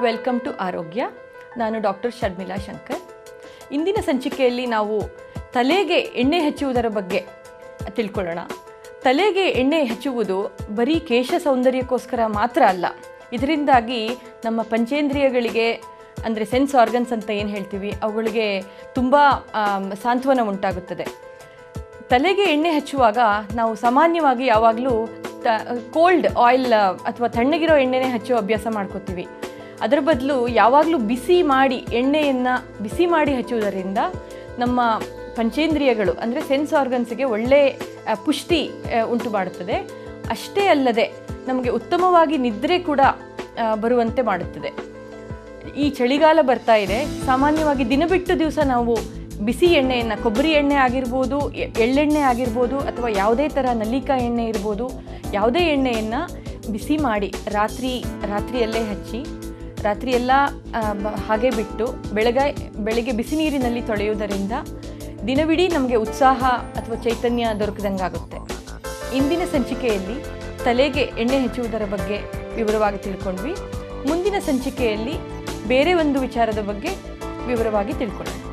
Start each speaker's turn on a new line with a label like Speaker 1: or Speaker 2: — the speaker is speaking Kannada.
Speaker 1: ವೆಲ್ಕಮ್ ಟು ಆರೋಗ್ಯ ನಾನು ಡಾಕ್ಟರ್ ಶರ್ಮಿಳಾ ಶಂಕರ್ ಇಂದಿನ ಸಂಚಿಕೆಯಲ್ಲಿ ನಾವು ತಲೆಗೆ ಎಣ್ಣೆ ಹಚ್ಚುವುದರ ಬಗ್ಗೆ ತಿಳ್ಕೊಳ್ಳೋಣ ತಲೆಗೆ ಎಣ್ಣೆ ಹಚ್ಚುವುದು ಬರೀ ಕೇಶ ಸೌಂದರ್ಯಕ್ಕೋಸ್ಕರ ಮಾತ್ರ ಅಲ್ಲ ಇದರಿಂದಾಗಿ ನಮ್ಮ ಪಂಚೇಂದ್ರಿಯಗಳಿಗೆ ಅಂದರೆ ಸೆನ್ಸ್ ಆರ್ಗನ್ಸ್ ಅಂತ ಏನು ಹೇಳ್ತೀವಿ ಅವುಗಳಿಗೆ ತುಂಬ ಆಮ್, ಸಾಂತ್ವನ ಉಂಟಾಗುತ್ತದೆ ತಲೆಗೆ ಎಣ್ಣೆ ಹಚ್ಚುವಾಗ ನಾವು ಸಾಮಾನ್ಯವಾಗಿ ಯಾವಾಗಲೂ ತ ಕೋಲ್ಡ್ ಆಯಿಲ್ ಅಥವಾ ತಣ್ಣಗಿರೋ ಎಣ್ಣೆನೇ ಹಚ್ಚೋ ಅಭ್ಯಾಸ ಮಾಡ್ಕೋತೀವಿ ಅದರ ಬದಲು ಯಾವಾಗಲೂ ಬಿಸಿ ಮಾಡಿ ಎಣ್ಣೆಯನ್ನು ಬಿಸಿ ಮಾಡಿ ಹಚ್ಚುವುದರಿಂದ ನಮ್ಮ ಪಂಚೇಂದ್ರಿಯಗಳು ಅಂದರೆ ಸೆನ್ಸ್ ಆರ್ಗನ್ಸ್ಗೆ ಒಳ್ಳೆ ಆ, ಪುಷ್ಟಿ ಆ, ಉಂಟು ಮಾಡುತ್ತದೆ ಅಷ್ಟೇ ಅಲ್ಲದೆ ನಮಗೆ ಉತ್ತಮವಾಗಿ ನಿದ್ರೆ ಕೂಡ ಆ, ಬರುವಂತೆ ಮಾಡುತ್ತದೆ ಈ ಚಳಿಗಾಲ ಬರ್ತಾ ಇದೆ ಸಾಮಾನ್ಯವಾಗಿ ದಿನ ಬಿಟ್ಟು ದಿವಸ ನಾವು ಬಿಸಿ ಎಣ್ಣೆಯನ್ನು ಕೊಬ್ಬರಿ ಎಣ್ಣೆ ಆಗಿರ್ಬೋದು ಎ- ಎಳ್ಳೆಣ್ಣೆ ಆಗಿರ್ಬೋದು ಅಥವಾ ಯಾವುದೇ ಥರ ನಲ್ಲಿಕಾಯಿ ಎಣ್ಣೆ ಇರ್ಬೋದು ಯಾವುದೇ ಎಣ್ಣೆಯನ್ನು ಬಿಸಿ ಮಾಡಿ ರಾತ್ರಿ ರಾತ್ರಿಯಲ್ಲೇ ಹಚ್ಚಿ ರಾತ್ರಿಯೆಲ್ಲ ಆ, ಬ- ಹಾಗೆ ಬಿಟ್ಟು ಬೆಳಗ್ಗೆ ಬೆಳಗ್ಗೆ ಬಿಸಿ ನೀರಿನಲ್ಲಿ ತೊಳೆಯುವುದರಿಂದ ದಿನವಿಡೀ ನಮಗೆ ಉತ್ಸಾಹ ಅಥವಾ ಚೈತನ್ಯ ದೊರಕದಂಗಾಗುತ್ತೆ ಇಂದಿನ ಸಂಚಿಕೆಯಲ್ಲಿ ತಲೆಗೆ ಎಣ್ಣೆ ಹಚ್ಚುವುದರ ಬಗ್ಗೆ ವಿವರವಾಗಿ ತಿಳ್ಕೊಂಡ್ವಿ ಮುಂದಿನ ಸಂಚಿಕೆಯಲ್ಲಿ ಬೇರೆ ಒಂದು ವಿಚಾರದ ಬಗ್ಗೆ ವಿವರವಾಗಿ ತಿಳ್ಕೊಳ್ಳೋಣ